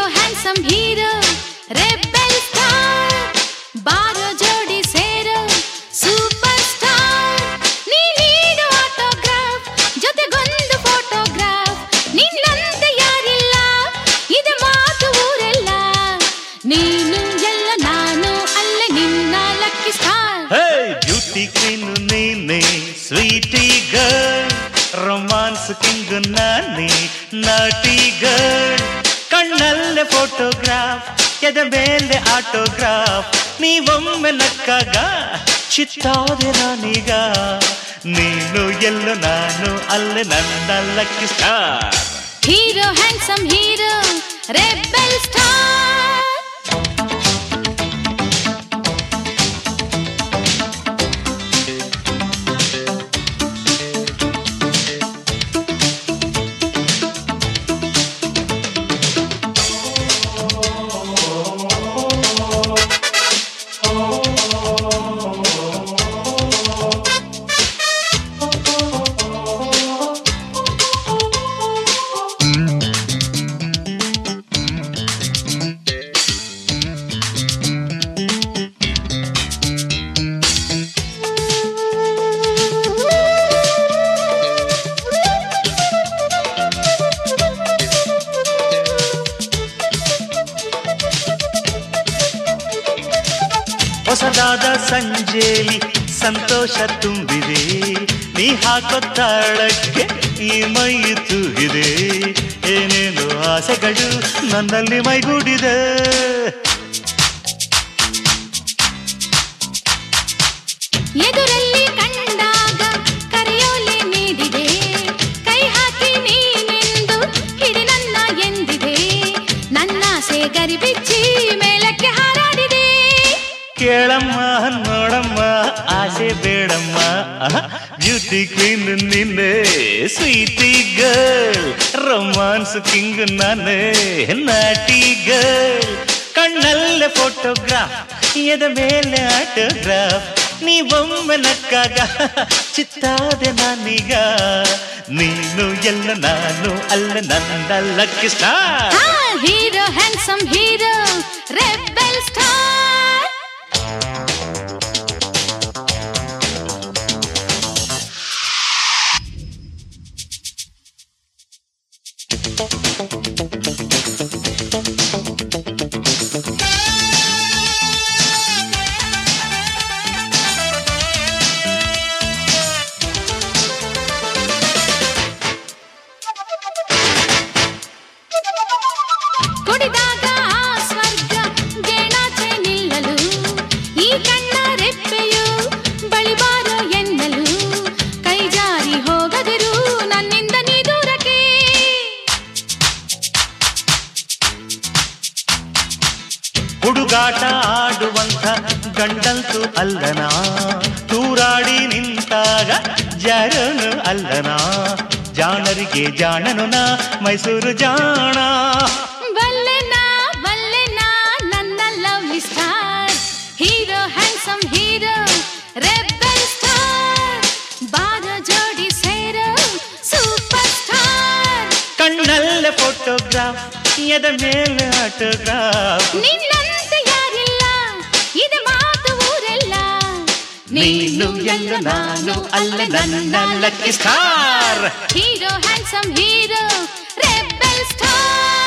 handsome hero rebel star ಬಾರೋ ಜೋಡಿ ಸೇರೋ ಸೂಪರ್ ಸ್ಟಾರ್ ನೀ ನೀಡು ಆಟೋಗ್ರಾಫ್ ಜೊತೆಗೊಂದು ಫೋಟೋಗ್ರಾಫ್ ನಿನ್ನಂತೆ ಯಾರಿಲ್ಲ ಇದು ಮಾತು ಊರೆಲ್ಲ ನೀನು ಎಲ್ಲ ನಾನು ಅಲ್ಲ ನಿನ್ನ lucky star hey beauty queen ನೀನೆ ಸ್ವೀಟಿ ಗರ್ಲ್ ರೊಮಾನ್ಸ್ ಕಿಂಗ್ ನಾನೇ ನಾಟಿ ಗರ್ಲ್ ಕಣ್ಣಲ್ಲೇ ಫೋಟೋಗ್ರಾಫ್ ಎದ ಮೇಲೆ ಆಟೋಗ್ರಾಫ್ ನೀವೊಮ್ಮೆ ನಕ್ಕಾಗ ಚಿತ್ತಾದೆ ನಾನೀಗ ನೀನು ಎಲ್ಲ ನಾನು ಅಲ್ಲೇ ನನ್ನ lucky star hero handsome hero rebel star ಹೊಸದಾದ ಸಂಜೆಲಿ ಸಂತೋಷ ತುಂಬಿದೆ ನೀ ಹಾಕೋ ತಾಳಕ್ಕೆ ಈ ಮೈ ತೂಗಿದೆ ಏನೇನು ಆಸೆಗಳು ನನ್ನಲ್ಲಿ ಮೈಗೂಡಿದೆ ಎದುರಲ್ಲಿ ಕಂಡಾಗ ಕರೆಯೋಲೆ ನೀಡಿದೆ ಕೈ ಹಾಕಿ ನೀನೆಂದು ಹಿಡಿ ನನ್ನ ಎಂದಿದೆ ನನ್ನ ಸೇಗರಿ ಬಿಚ್ಚಿ ಮೇಲಕ್ಕೆ ಹಾರಾಡಿದೆ ಕೇಳಮ್ಮ ನೋಡಮ್ಮ ಆಸೆ ಬೇಡಮ್ಮ ಬ್ಯೂಟಿ ಕ್ವೀನ್ ನಿನ್ನೆ ಸ್ವೀಟಿ ಗರ್ಲ್ ರೊಮಾನ್ಸ್ ಕಿಂಗ್ ನಾನೇ ನಾಟಿ ಗರ್ಲ್ ಕಣ್ಣಲ್ಲೇ ಫೋಟೋಗ್ರಾಫ್ ಎದ ಮೇಲೆ ಆಟೋಗ್ರಾಫ್ ನೀವೊಮ್ಮೆ ನಕ್ಕಾಗ ಚಿತ್ತಾದೆ ನಾನೀಗ ನೀನು ಎಲ್ಲ ನಾನು ಅಲ್ಲ ನನ್ನ ಲಕ್ಕಿ ಸ್ಟಾರ್ ಹಾ hero handsome hero rebel star ಕುಡಿದಾಗ ಆ ಸ್ವರ್ಗ ಗೇಣಾಚೆ ನಿಲ್ಲಲು ಈ ಕಣ್ಣ ರೆಪ್ಪೆಯು ಬಳಿಬಾರೋ ಎನ್ನಲು ಕೈ ಜಾರಿ ಹೋಗದಿರು ನನ್ನಿಂದ ನೀ ದೂರಕ್ಕೆ ಹುಡುಗಾಟ ಆಡುವಂಥ ಗಂಡಂತೂ ಅಲ್ಲನ ತೂರಾಡಿ ನಿಂತಾಗ ಜಾರನು ಅಲ್ಲನ ಜಾಣರಿಗೆ ಜಾಣನು ನಾ ಮೈಸೂರು ಜಾಣ ಬಲ್ಲೆನಾ ಬಲ್ಲೆನಾ ನನ್ನ lovely star hero handsome hero rebel star ಬಾರ ಜೋಡಿ ಸೇರೋ ಸೂಪರ್ ಸ್ಟಾರ್ ಕಣ್ಣಲ್ಲೇ ಫೋಟೋಗ್ರಾಫ್ ಎದ ಮೇಲೆ ಆಟೋಗ್ರಾಫ್ ನಿನ್ನಂತೆ ಯಾರಿಲ್ಲ ಇದು ಮಾತು ಊರೆಲ್ಲ ನೀನು ಎಲ್ಲ ನಾನು ಅಲ್ಲ ನನ್ನ lucky star hero handsome hero rebel star